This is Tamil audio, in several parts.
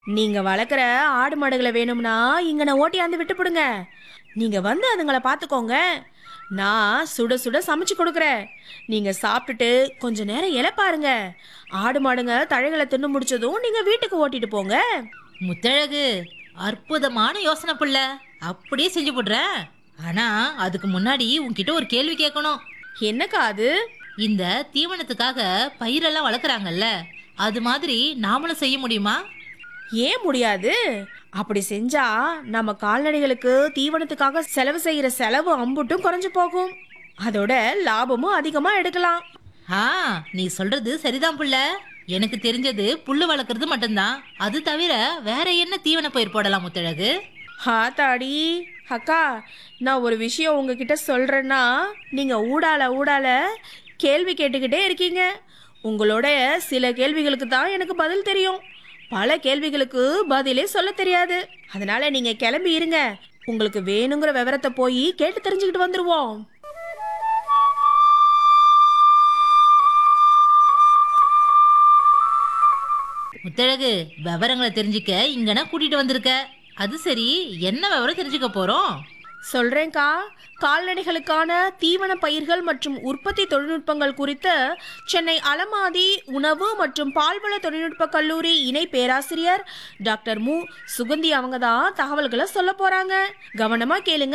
நீங்க வளர்க்குற ஆடு மாடுகளை வேணும்னா இங்க நான் ஓட்டியாந்து விட்டுப்புடுங்க நீங்க வந்து அதுங்களை பார்த்துக்கோங்க நான் சுட சுட சமைச்சு கொடுக்குறேன் நீங்க சாப்பிட்டுட்டு கொஞ்ச நேரம் இலை பாருங்க ஆடு மாடுங்க தழைகளை தின்னு முடிச்சதும் நீங்க வீட்டுக்கு ஓட்டிட்டு போங்க முத்தழகு அற்புதமான யோசனை புள்ள அப்படியே செஞ்சு போடுறேன் ஆனா அதுக்கு முன்னாடி உன்கிட்ட ஒரு கேள்வி கேட்கணும் என்னக்கா அது இந்த தீவனத்துக்காக பயிரெல்லாம் வளர்க்குறாங்கல்ல அது மாதிரி நாமளும் செய்ய முடியுமா ஏன் முடியாது அப்படி செஞ்சா நம்ம கால்நடைகளுக்கு தீவனத்துக்காக செலவு செய்யற செலவு அம்புட்டும் குறைஞ்சு போகும் அதோட லாபமும் அதிகமா எடுக்கலாம் ஆ நீ சொல்றது சரிதான் புள்ள எனக்கு தெரிஞ்சது புல்லு வளர்க்குறது மட்டும்தான் அது தவிர வேற என்ன தீவன பயிர் போடலாம் முத்தழகு ஆத்தாடி அக்கா நான் ஒரு விஷயம் உங்ககிட்ட சொல்றேன்னா நீங்க ஊடால ஊடால கேள்வி கேட்டுக்கிட்டே இருக்கீங்க உங்களோட சில கேள்விகளுக்கு தான் எனக்கு பதில் தெரியும் பல கேள்விகளுக்கு பதிலே சொல்ல தெரியாது அதனால நீங்க கிளம்பி இருங்க உங்களுக்கு வேணுங்கிற விவரத்தை போய் கேட்டு தெரிஞ்சுக்கிட்டு வந்துருவோம் முத்தழகு விவரங்களை தெரிஞ்சுக்க இங்கன கூட்டிட்டு வந்திருக்க அது சரி என்ன விவரம் தெரிஞ்சுக்க போறோம் சொல்றேன்க்கா கால்நடைகளுக்கான தீவன பயிர்கள் மற்றும் உற்பத்தி தொழில்நுட்பங்கள் குறித்து சென்னை அலமாதி உணவு மற்றும் பால்வள தொழில்நுட்ப கல்லூரி இணை பேராசிரியர் டாக்டர் மு சுகந்தி அவங்க தான் தகவல்களை சொல்ல போறாங்க கவனமா கேளுங்க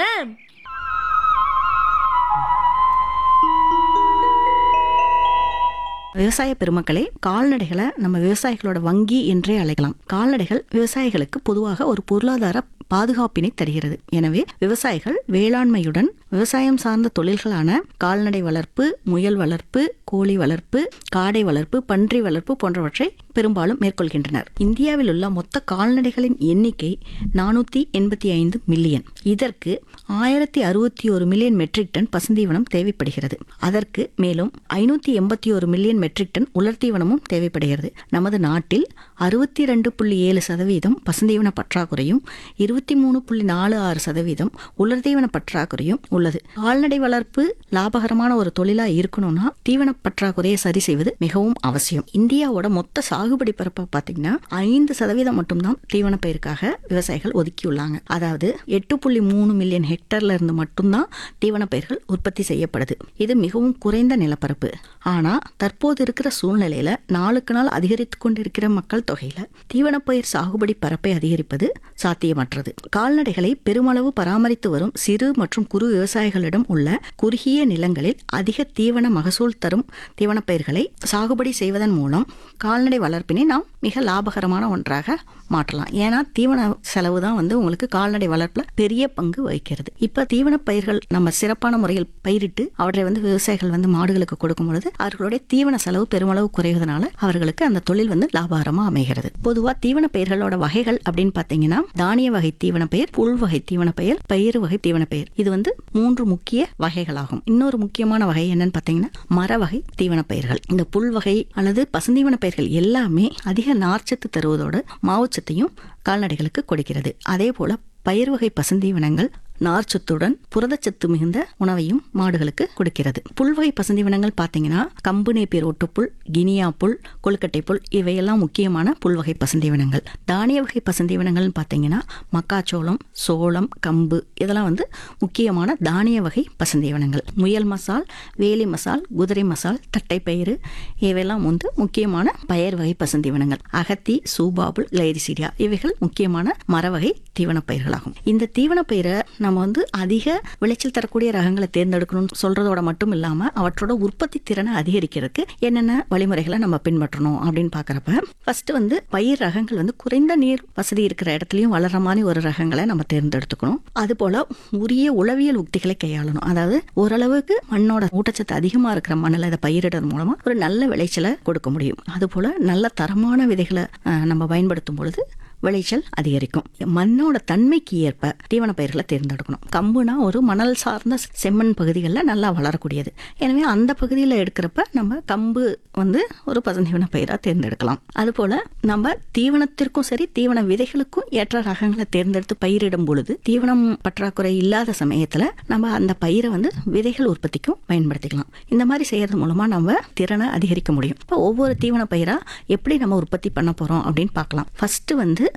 விவசாய பெருமக்களே கால்நடைகளை நம்ம விவசாயிகளோட வங்கி என்றே அழைக்கலாம் கால்நடைகள் விவசாயிகளுக்கு பொதுவாக ஒரு பொருளாதார பாதுகாப்பினை தருகிறது எனவே விவசாயிகள் வேளாண்மையுடன் விவசாயம் சார்ந்த தொழில்களான கால்நடை வளர்ப்பு முயல் வளர்ப்பு கோழி வளர்ப்பு காடை வளர்ப்பு பன்றி வளர்ப்பு போன்றவற்றை பெரும்பாலும் மேற்கொள்கின்றனர் இந்தியாவில் உள்ள மொத்த கால்நடைகளின் எண்ணிக்கை நானூத்தி எண்பத்தி ஐந்து மில்லியன் இதற்கு ஆயிரத்தி அறுபத்தி ஒரு மில்லியன் மெட்ரிக் டன் பசுந்தீவனம் தேவைப்படுகிறது அதற்கு மேலும் ஐநூத்தி எண்பத்தி ஒரு மில்லியன் மெட்ரிக் டன் உலர்த்தீவனமும் தேவைப்படுகிறது நமது நாட்டில் அறுபத்தி ரெண்டு புள்ளி ஏழு சதவீதம் பசுந்தீவன பற்றாக்குறையும் இருபத்தி மூணு புள்ளி நாலு ஆறு சதவீதம் உலர்தீவன பற்றாக்குறையும் உள்ளது கால்நடை வளர்ப்பு லாபகரமான ஒரு தொழிலா இருக்கணும்னா தீவன பற்றாக்குறையை சரி செய்வது மிகவும் அவசியம் இந்தியாவோட மொத்த சாகுபடி பரப்பை பார்த்தீங்கன்னா ஐந்து சதவீதம் மட்டும்தான் தீவன பயிருக்காக விவசாயிகள் ஒதுக்கியுள்ளாங்க அதாவது எட்டு புள்ளி மூணு மில்லியன் ஹெக்டர்ல இருந்து மட்டும்தான் தீவன பயிர்கள் உற்பத்தி செய்யப்படுது இது மிகவும் குறைந்த நிலப்பரப்பு ஆனா தற்போது இருக்கிற சூழ்நிலையில நாளுக்கு நாள் அதிகரித்து கொண்டிருக்கிற மக்கள் தொகையில தீவனப்பயிர் சாகுபடி பரப்பை அதிகரிப்பது சாத்தியமற்றது கால்நடைகளை பெருமளவு பராமரித்து வரும் சிறு மற்றும் குறு விவசாயிகளிடம் உள்ள குறுகிய நிலங்களில் அதிக தீவன மகசூல் தரும் தீவனப்பயிர்களை சாகுபடி செய்வதன் மூலம் கால்நடை வளர்ப்பினை நாம் மிக லாபகரமான ஒன்றாக மாற்றலாம் ஏன்னா தீவன செலவு தான் வந்து உங்களுக்கு கால்நடை வளர்ப்புல பெரிய பங்கு வகிக்கிறது இப்ப தீவன பயிர்கள் நம்ம சிறப்பான முறையில் பயிரிட்டு அவற்றை வந்து விவசாயிகள் வந்து மாடுகளுக்கு கொடுக்கும் பொழுது அவர்களுடைய தீவன செலவு பெருமளவு குறைவதனால அவர்களுக்கு அந்த தொழில் வந்து லாபகரமா அமைகிறது பொதுவா தீவன பயிர்களோட வகைகள் அப்படின்னு பாத்தீங்கன்னா தானிய வகை தீவன பயிர் புல் வகை தீவன பயிர் பயிறு வகை தீவன பயிர் இது வந்து மூன்று முக்கிய வகைகளாகும் இன்னொரு முக்கியமான வகை என்னன்னு பாத்தீங்கன்னா மர வகை தீவன பயிர்கள் இந்த புல் வகை அல்லது பசுந்தீவன பயிர்கள் எல்லாமே அதிக நார்ச்சத்து தருவதோடு மாவுச்சத்தையும் கால்நடைகளுக்கு கொடுக்கிறது அதே போல பயிர் வகை பசுந்தீவனங்கள் நார்ச்சத்துடன் புரதச்சத்து மிகுந்த உணவையும் மாடுகளுக்கு கொடுக்கிறது புல்வகை பசுந்தீவனங்கள் பார்த்தீங்கன்னா கம்பு நேப்பியர் ஒட்டுப்புல் கினியா புல் கொழுக்கட்டை புல் இவையெல்லாம் முக்கியமான புல்வகை பசுந்தீவனங்கள் தானிய வகை பசுந்தீவனங்கள்னு பார்த்தீங்கன்னா மக்காச்சோளம் சோளம் கம்பு இதெல்லாம் வந்து முக்கியமான தானிய வகை பசுந்தீவனங்கள் முயல் மசால் வேலி மசால் குதிரை மசால் தட்டைப்பயிறு இவையெல்லாம் வந்து முக்கியமான பயர் வகை பசுந்தீவனங்கள் அகத்தி சூபாபுல் கிளைரிசீரியா இவைகள் முக்கியமான மரவகை தீவனப் பயிர்களாகும் இந்த தீவனப் பயிரை நம்ம வந்து அதிக விளைச்சல் தரக்கூடிய ரகங்களை தேர்ந்தெடுக்கணும்னு சொல்றதோட மட்டும் இல்லாம அவற்றோட உற்பத்தி திறனை அதிகரிக்கிறதுக்கு என்னென்ன வழிமுறைகளை நம்ம பின்பற்றணும் அப்படின்னு பாக்குறப்ப ஃபர்ஸ்ட் வந்து பயிர் ரகங்கள் வந்து குறைந்த நீர் வசதி இருக்கிற இடத்துலயும் வளர்ற மாதிரி ஒரு ரகங்களை நம்ம தேர்ந்தெடுத்துக்கணும் அது போல உரிய உளவியல் உக்திகளை கையாளணும் அதாவது ஓரளவுக்கு மண்ணோட ஊட்டச்சத்து அதிகமா இருக்கிற மண்ணில் இதை பயிரிடுறது மூலமா ஒரு நல்ல விளைச்சலை கொடுக்க முடியும் அது போல நல்ல தரமான விதைகளை அஹ், நம்ம பயன்படுத்தும் பொழுது விளைச்சல் அதிகரிக்கும் மண்ணோட தன்மைக்கு ஏற்ப தீவன பயிர்களை தேர்ந்தெடுக்கணும் கம்புனா ஒரு மணல் சார்ந்த செம்மண் பகுதிகளில் நல்லா வளரக்கூடியது எனவே அந்த பகுதியில் எடுக்கிறப்ப நம்ம கம்பு வந்து ஒரு பசுந்தீவன பயிராக தேர்ந்தெடுக்கலாம் அதுபோல நம்ம தீவனத்திற்கும் சரி தீவன விதைகளுக்கும் ஏற்ற ரகங்களை தேர்ந்தெடுத்து பயிரிடும் பொழுது தீவனம் பற்றாக்குறை இல்லாத சமயத்தில் நம்ம அந்த பயிரை வந்து விதைகள் உற்பத்திக்கும் பயன்படுத்திக்கலாம் இந்த மாதிரி செய்யறது மூலமா நம்ம திறனை அதிகரிக்க முடியும் இப்போ ஒவ்வொரு தீவன பயிரா எப்படி நம்ம உற்பத்தி பண்ண போறோம் அப்படின்னு பார்க்கலாம் ஃபர்ஸ்ட் வந்து